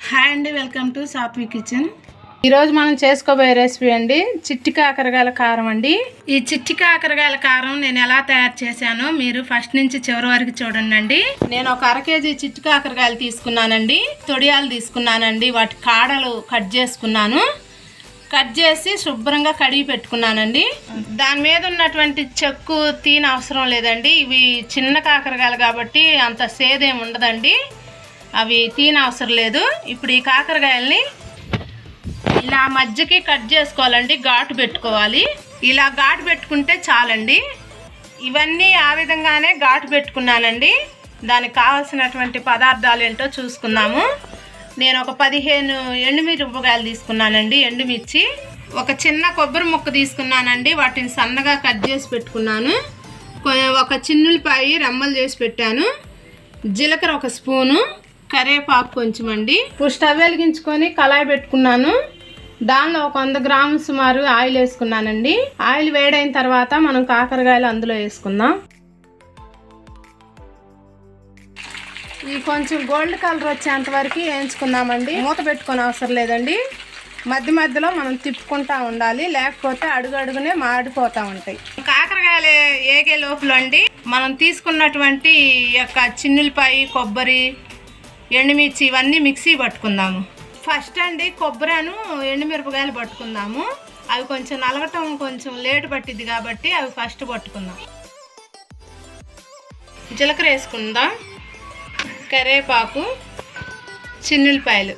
hi అండి welcome to Saatvi kitchen ఈరోజు మనం చేసుకోబోయే రెసిపీ అండి చిట్టి కాకరకాయల కారం అండి ఈ చిట్టి కాకరకాయల కారం నేను ఎలా తయారు చేశానో మీరు ఫస్ట్ నుంచి చివరి వరకు చూడండి నేను ఒక అర కేజీ చిట్టి కాకరకాయలు తీసుకున్నానండి తొడియాలు తీసుకున్నానండి వాటి కాడలు కట్ చేసుకున్నాను కట్ చేసి శుభ్రంగా కడిగి పెట్టుకున్నానండి దాని మీద ఉన్నటువంటి చెక్కు తీన అవసరం లేదండి ఇవి చిన్న కాకరకాయలు కాబట్టి అంత సేదేం ఉండదండి అవి తీన అవసరం లేదు ఇప్పుడు ఈ కాకరకాయల్ని ఇలా మధ్యకి కట్ చేసుకోవాలండి ఘాటు పెట్టుకోవాలి ఇలా ఘాటు పెట్టుకుంటే చాలండి ఇవన్నీ ఆ విధంగానే ఘాటు పెట్టుకున్నానండి దానికి కావాల్సినటువంటి పదార్థాలు ఏంటో చూసుకుందాము నేను ఒక పదిహేను ఎండుమిరపకాయలు తీసుకున్నానండి ఎండుమిర్చి ఒక చిన్న కొబ్బరి ముక్క తీసుకున్నానండి వాటిని సన్నగా కట్ చేసి పెట్టుకున్నాను కొ- ఒక చిన్నులపాయి రెమ్మలు చేసి పెట్టాను జీలకర్ర ఒక స్పూను కరివేపాకు కొంచెం అండి ఇప్పుడు స్టవ్ వెలిగించుకొని కళాయి పెట్టుకున్నాను దానిలో ఒక వంద గ్రాములు సుమారు ఆయిల్ వేసుకున్నానండి ఆయిల్ వేడైన తర్వాత మనం కాకరకాయలు అందులో వేసుకుందాం ఇవి కొంచెం గోల్డ్ కలర్ వచ్చేంత వరకు వేయించుకుందామండి మూత పెట్టుకొని అవసరం లేదండి మధ్య మధ్యలో మనం తిప్పుకుంటా ఉండాలి లేకపోతే అడుగు అడుగునే మాడిపోతూ ఉంటాయి కాకరకాయలు ఏగే లోపల అండి మనం తీసుకున్నటువంటి ఈ యొక్క చిన్నులపాయి కొబ్బరి ఎండుమిర్చి ఇవన్నీ మిక్సీ పట్టుకుందాము ఫస్ట్ అండి కొబ్బరాను ఎండుమిరపకాయలు పట్టుకుందాము అవి కొంచెం నలగటం కొంచెం లేటు పట్టింది కాబట్టి అవి ఫస్ట్ పట్టుకుందాం జీలకర్ర వేసుకుందాం కరివేపాకు చిన్నులపాయలు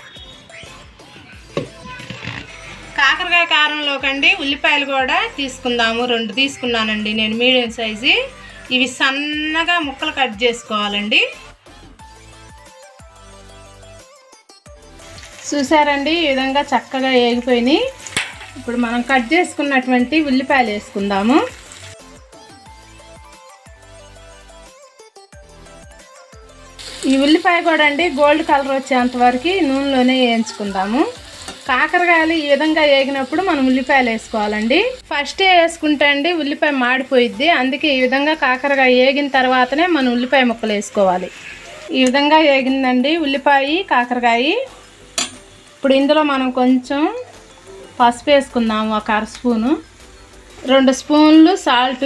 కాకరకాయ కారంలోకండి ఉల్లిపాయలు కూడా తీసుకుందాము రెండు తీసుకున్నానండి నేను మీడియం సైజు ఇవి సన్నగా ముక్కలు కట్ చేసుకోవాలండి చూసారండి ఈ విధంగా చక్కగా ఏగిపోయినాయి ఇప్పుడు మనం కట్ చేసుకున్నటువంటి ఉల్లిపాయలు వేసుకుందాము ఈ ఉల్లిపాయ కూడా అండి గోల్డ్ కలర్ వచ్చేంత వరకు నూనెలోనే వేయించుకుందాము కాకరకాయలు ఈ విధంగా వేగినప్పుడు మనం ఉల్లిపాయలు వేసుకోవాలండి ఫస్ట్ వేసుకుంటే అండి ఉల్లిపాయ మాడిపోయిద్ది అందుకే ఈ విధంగా కాకరకాయ వేగిన తర్వాతనే మనం ఉల్లిపాయ ముక్కలు వేసుకోవాలి ఈ విధంగా వేగిందండి ఉల్లిపాయ కాకరకాయ ఇప్పుడు ఇందులో మనం కొంచెం పసుపు వేసుకుందాము ఒక అర స్పూను రెండు స్పూన్లు సాల్ట్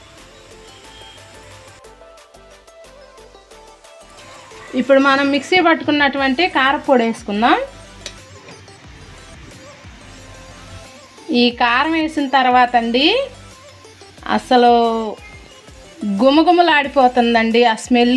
ఇప్పుడు మనం మిక్సీ పట్టుకున్నటువంటి కారపొడి వేసుకుందాం ఈ కారం వేసిన తర్వాత అండి అసలు గుమగుమలాడిపోతుందండి ఆ స్మెల్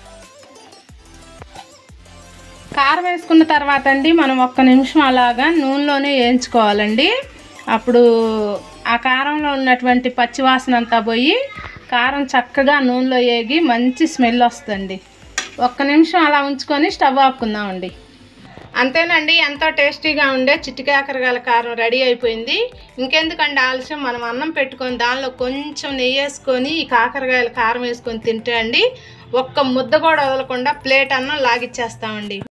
కారం వేసుకున్న తర్వాత అండి మనం ఒక్క నిమిషం అలాగా నూనెలోనే వేయించుకోవాలండి అప్పుడు ఆ కారంలో ఉన్నటువంటి పచ్చివాసన అంతా పోయి కారం చక్కగా నూనెలో వేగి మంచి స్మెల్ వస్తుంది ఒక్క నిమిషం అలా ఉంచుకొని స్టవ్ ఆపుకుందామండి అంతేనండి ఎంతో టేస్టీగా ఉండే చిట్టికాకరకాయల కారం రెడీ అయిపోయింది ఇంకెందుకండి ఆలస్యం మనం అన్నం పెట్టుకొని దానిలో కొంచెం నెయ్యి వేసుకొని ఈ కాకరకాయల కారం వేసుకొని తింటే అండి ఒక్క ముద్ద కూడా వదలకుండా ప్లేట్ అన్నం లాగిచ్చేస్తామండి